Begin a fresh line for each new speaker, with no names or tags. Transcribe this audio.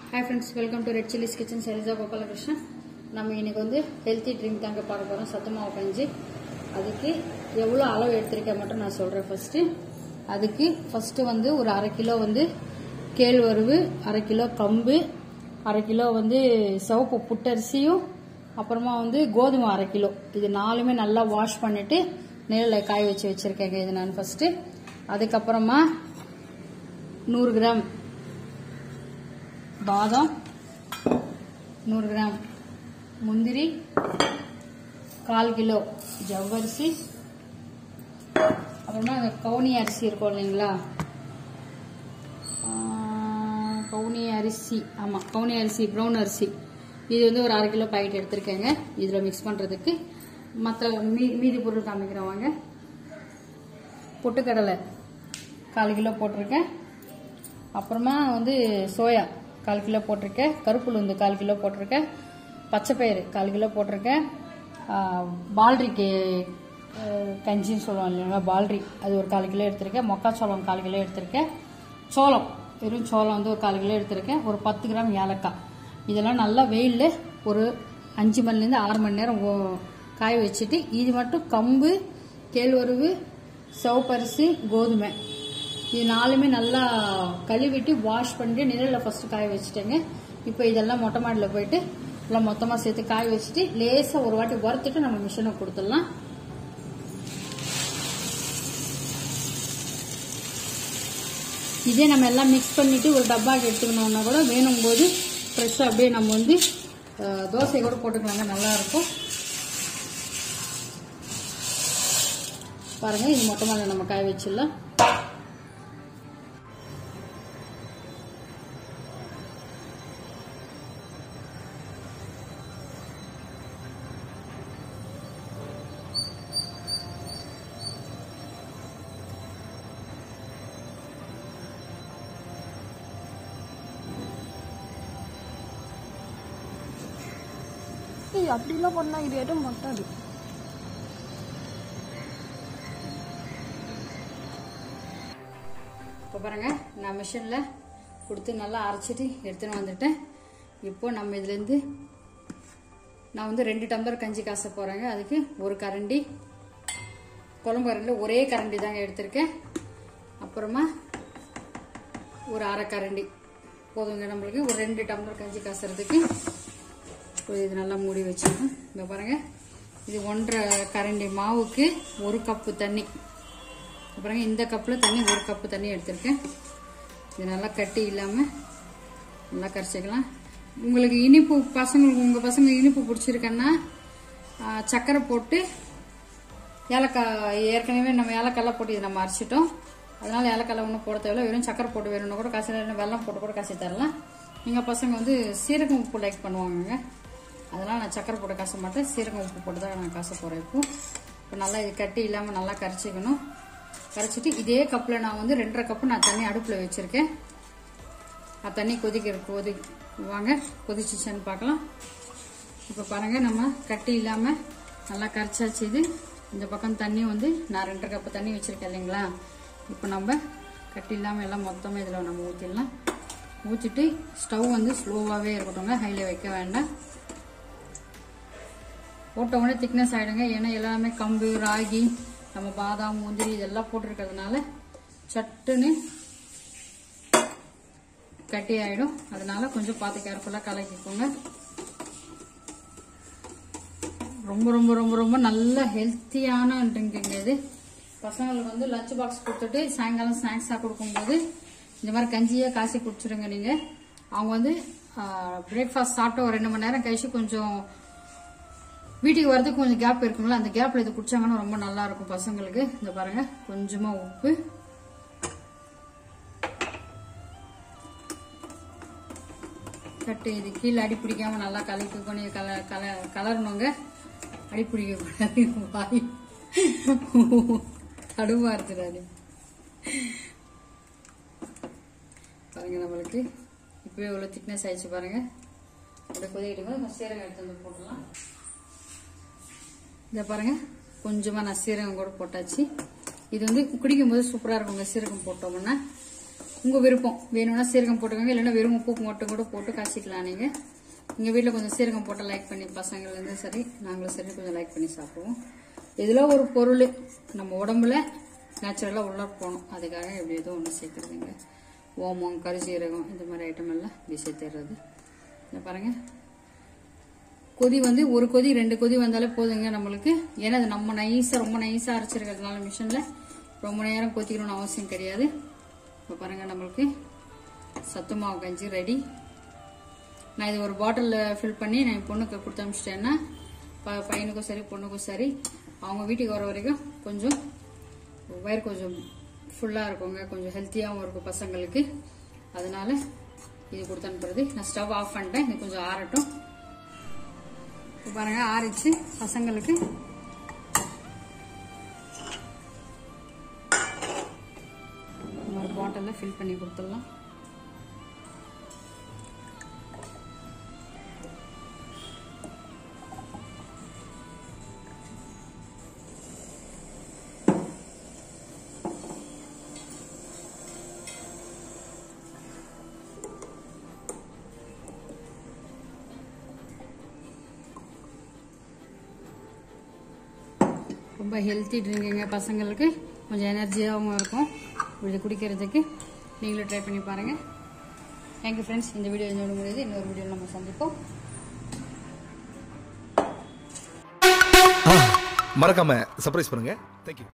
hi friends welcome to red chillies kitchen Sarija Gopalakrishnan நம்ம இன்னைக்கு வந்து ஹெல்த்தி ட்ரிங்க் தாங்க பார்க்க போகிறோம் சத்துமாவு கஞ்சி அதுக்கு எவ்வளோ அளவு எடுத்திருக்கேன் மட்டும் நான் சொல்கிறேன் ஃபஸ்ட்டு அதுக்கு ஃபஸ்ட்டு வந்து ஒரு அரை கிலோ வந்து கேழ்வரகு அரை கிலோ கம்பு அரை கிலோ வந்து சிவப்பு புட்டரிசியும் அப்புறமா வந்து கோதுமை அரை கிலோ இது நாலுமே நல்லா வாஷ் பண்ணிட்டு நிழலில் காய வச்சு வச்சுருக்கேங்க இது நான் ஃபஸ்ட்டு அதுக்கப்புறமா நூறு கிராம் பாதாம் நூறு கிராம் முந்திரி கால் கிலோ ஜவ்வரிசி அப்புறமா இந்த கவுனி அரிசி இருக்கும் இல்லைங்களா ஆஹ், கவுனி அரிசி ஆமாம் கவுனி அரிசி ப்ரௌன் அரிசி இது வந்து ஒரு அரை கிலோ பாக்கெட் எடுத்திருக்கேங்க இதில் மிக்ஸ் பண்ணுறதுக்கு மற்ற மீ மீதி பொருள் காமிக்கிறேன் வாங்க பொட்டுக்கடலை கால் கிலோ போட்டிருக்கேன் அப்புறமா வந்து சோயா கால் கிலோ போட்டிருக்கேன் கருப்புளுந்து கால் கிலோ போட்டிருக்கேன் பச்சைப்பயிறு கால் கிலோ போட்டிருக்கேன் ஆஹ், பால்ரிக்கு ஆஹ், கஞ்சின்னு சொல்லுவோம் இல்லைங்களா பால்ரி அது ஒரு கால் கிலோ எடுத்திருக்கேன் மொக்காச்சோளம் கால் கிலோ எடுத்திருக்கேன் சோளம் வெறும் சோளம் வந்து ஒரு கால் கிலோ எடுத்திருக்கேன் ஒரு பத்து கிராம் ஏலக்காய் இதெல்லாம் நல்லா வெயிலில் ஒரு அஞ்சு மணிலேருந்து ஆறு மணி நேரம் ஓ- காய வச்சுட்டு இது மட்டும் கம்பு கேழ்வரகு சிவப்பரிசி கோதுமை இது நாலுமே நல்லா கழுவிட்டு வாஷ் பண்ணிட்டு நிழலில் ஃபர்ஸ்ட் காய வச்சுட்டேங்க இப்போ இதெல்லாம் மொட்டை மாடியில் போயிட்டு எல்லாம் மொத்தமாக சேர்த்து காய வச்சுட்டு லேசாக ஒரு வாட்டி வறுத்துட்டு நம்ம மிஷினை கொடுத்துடலாம் இதே நம்ம எல்லாம் மிக்ஸ் பண்ணிட்டு ஒரு டப்பாக்கு எடுத்துக்கணும்னா கூட வேணும் போது ஃப்ரெஷ்ஷாக அப்படியே நம்ம வந்து அஹ், தோசை கூட போட்டுக்கலாங்க நல்லா இருக்கும் பாருங்க இது மொட்டை மாடியில் நம்ம காய வச்சிடலாம்
ஏய் அப்படிலாம் பண்ணா இது எதுவும் மாட்டாது
இப்போ பாருங்க நான் மிஷினில் கொடுத்து நல்லா அரைச்சிட்டு எடுத்துன்னு வந்துட்டேன் இப்போ நம்ம இதுலேருந்து நான் வந்து ரெண்டு டம்ளர் கஞ்சி காச போகிறேங்க அதுக்கு ஒரு கரண்டி குழம்பு கரண்டியில் ஒரே கரண்டி தாங்க எடுத்திருக்கேன் அப்புறமா ஒரு அரை கரண்டி போதுங்க நம்மளுக்கு ஒரு ரெண்டு டம்ளர் கஞ்சி காசுறதுக்கு இப்போ இது நல்லா மூடி வச்சுக்கணும் இங்கே பாருங்க இது ஒன்றரை கரண்டி மாவுக்கு ஒரு கப்பு தண்ணி அப்புறம் இந்த கப்பில் தண்ணி ஒரு கப்பு தண்ணி எடுத்திருக்கேன் இது நல்லா கட்டி இல்லாமல் நல்லா கரைச்சிக்கலாம் உங்களுக்கு இனிப்பு பசங்களுக்கு உங்கள் பசங்க இனிப்பு பிடிச்சிருக்கன்னா ஆ, சர்க்கரை போட்டு ஏலக்காய் ஏற்கனவே நம்ம ஏலக்காய்லாம் போட்டு இதை நம்ம அரைச்சிட்டோம் அதனால ஏலக்காய் ஒன்றும் போட தேவையில்ல வெறும் சக்கரை போட்டு வேணும்னா கூட காசு இல்லைன்னா வெல்லம் போட்டு கூட காசு தரலாம் எங்கள் பசங்க வந்து சீரகம் உப்பு லைக் பண்ணுவாங்கங்க அதனால் நான் சக்கரை போட்டு காச மாட்டேன் சீரகம் உப்பு போட்டு தான் நான் காச போகிறேன் இப்போ இப்போ நல்லா இது கட்டி இல்லாமல் நல்லா கரைச்சிக்கணும் கரைச்சிட்டு இதே கப்பில் நான் வந்து ரெண்டரை கப்பு நான் தண்ணி அடுப்பில் வச்சுருக்கேன் அது தண்ணி கொதிக்கிற கொதி வாங்க கொதிச்சிச்சான்னு பார்க்கலாம் இப்போ பாருங்க நம்ம கட்டி இல்லாமல் நல்லா கரைச்சாச்சு இது இந்த பக்கம் தண்ணி வந்து நான் ரெண்டரை கப்பு தண்ணி வச்சுருக்கேன் இல்லைங்களா இப்போ நம்ம கட்டி இல்லாமல் எல்லாம் மொத்தமாக இதில் நம்ம ஊற்றிடலாம் ஊற்றிட்டு ஸ்டவ் வந்து ஸ்லோவாகவே இருக்கட்டும்ங்க ஹையில் வைக்க வேண்டாம் போட்ட உடனே திக்னஸ் ஆகிடுங்க ஏன்னா எல்லாமே கம்பு ராகி நம்ம பாதாம் முந்திரி இதெல்லாம் போட்டிருக்கிறதுனால சட்டுன்னு கட்டி ஆயிடும் அதனால கொஞ்சம் பார்த்து கேர்ஃபுல்லாக கலக்கிக்கோங்க ரொம்ப ரொம்ப ரொம்ப ரொம்ப நல்ல ஹெல்த்தியான ட்ரிங்க்குங்க இது பசங்களுக்கு வந்து லஞ்ச் பாக்ஸ் கொடுத்துட்டு சாயங்காலம் ஸ்நாக்ஸாக கொடுக்கும்போது இந்த மாதிரி கஞ்சியே காசி குடிச்சிடுங்க நீங்கள் அவங்க வந்து பிரேக்ஃபாஸ்ட் சாப்பிட்டு ஒரு ரெண்டு மணி நேரம் கழிச்சு கொஞ்சம் வீட்டுக்கு வரதுக்கு கொஞ்சம் கேப் இருக்குங்களா அந்த கேப்ல இது குடிச்சாங்கன்னா ரொம்ப நல்லா இருக்கும் பசங்களுக்கு இந்த பாருங்க கொஞ்சமா உப்பு கட்டு இது கீழே அடி பிடிக்காம நல்லா கலக்கி கொஞ்சம் கல கல கலரணுங்க அடி பிடிக்க கூடாது வாய் கடுவா இருக்கிறாரு பாருங்க நம்மளுக்கு இப்பவே இவ்வளோ திக்னஸ் ஆயிடுச்சு பாருங்க அப்படியே கொதிக்கிட்டு போது சீரகம் எடுத்து வந்து போட்டுடலாம் இதை பாருங்க கொஞ்சமாக நான் சீரகம் கூட போட்டாச்சு இது வந்து குடிக்கும்போது சூப்பராக இருக்குங்க சீரகம் போட்டோம்னா உங்கள் விருப்பம் வேணும்னா சீரகம் போட்டுக்கோங்க இல்லைன்னா வெறும் உப்பு மட்டும் கூட போட்டு காய்ச்சிக்கலாம் நீங்கள் எங்கள் வீட்டில் கொஞ்சம் சீரகம் போட்டு லைக் பண்ணி பசங்கள்லேருந்து சரி நாங்களும் சரி கொஞ்சம் லைக் பண்ணி சாப்பிடுவோம் இதில் ஒரு பொருள் நம்ம உடம்புல நேச்சுரலாக உள்ள போகணும் அதுக்காக எப்படி ஏதோ ஒன்று சேர்க்குறதுங்க ஓமம் கருசீரகம் இந்த மாதிரி ஐட்டம் எல்லாம் இப்படி சேர்த்துறது இந்த பாருங்கள் கொதி வந்து ஒரு கொதி ரெண்டு கொதி வந்தாலே போதுங்க நம்மளுக்கு ஏன்னா அது நம்ம நைஸாக ரொம்ப நைஸாக அரைச்சிருக்கிறதுனால மிஷினில் ரொம்ப நேரம் கொதிக்கணும்னு அவசியம் கிடையாது இப்போ பாருங்க நம்மளுக்கு சத்து மாவு கஞ்சி ரெடி நான் இது ஒரு பாட்டிலில் ஃபில் பண்ணி நான் என் பொண்ணுக்கு கொடுத்து அனுப்பிச்சிட்டேன்னா ப பையனுக்கும் சரி பொண்ணுக்கும் சரி அவங்க வீட்டுக்கு வர வரைக்கும் கொஞ்சம் வயிறு கொஞ்சம் ஃபுல்லாக இருக்குங்க கொஞ்சம் ஹெல்த்தியாகவும் இருக்கும் பசங்களுக்கு அதனால இது கொடுத்து அனுப்புறது நான் ஸ்டவ் ஆஃப் பண்ணிட்டேன் இது கொஞ்சம் ஆறட்டும் இப்போ பாருங்க ஆறிச்சு பசங்களுக்கு ஒரு பாட்டிலில் ஃபில் பண்ணி கொடுத்துடலாம் ரொம்ப ஹெல்த்தி ட்ரிங்குங்க பசங்களுக்கு கொஞ்சம் எனர்ஜியாகவும் இருக்கும் இது குடிக்கிறதுக்கு நீங்களும் ட்ரை பண்ணி பாருங்கள் தேங்க்யூ ஃப்ரெண்ட்ஸ் இந்த வீடியோ இதோட முடியுது இன்னொரு வீடியோவில் நம்ம சந்திப்போம்
மறக்காம சர்ப்ரைஸ் பண்ணுங்க தேங்க்யூ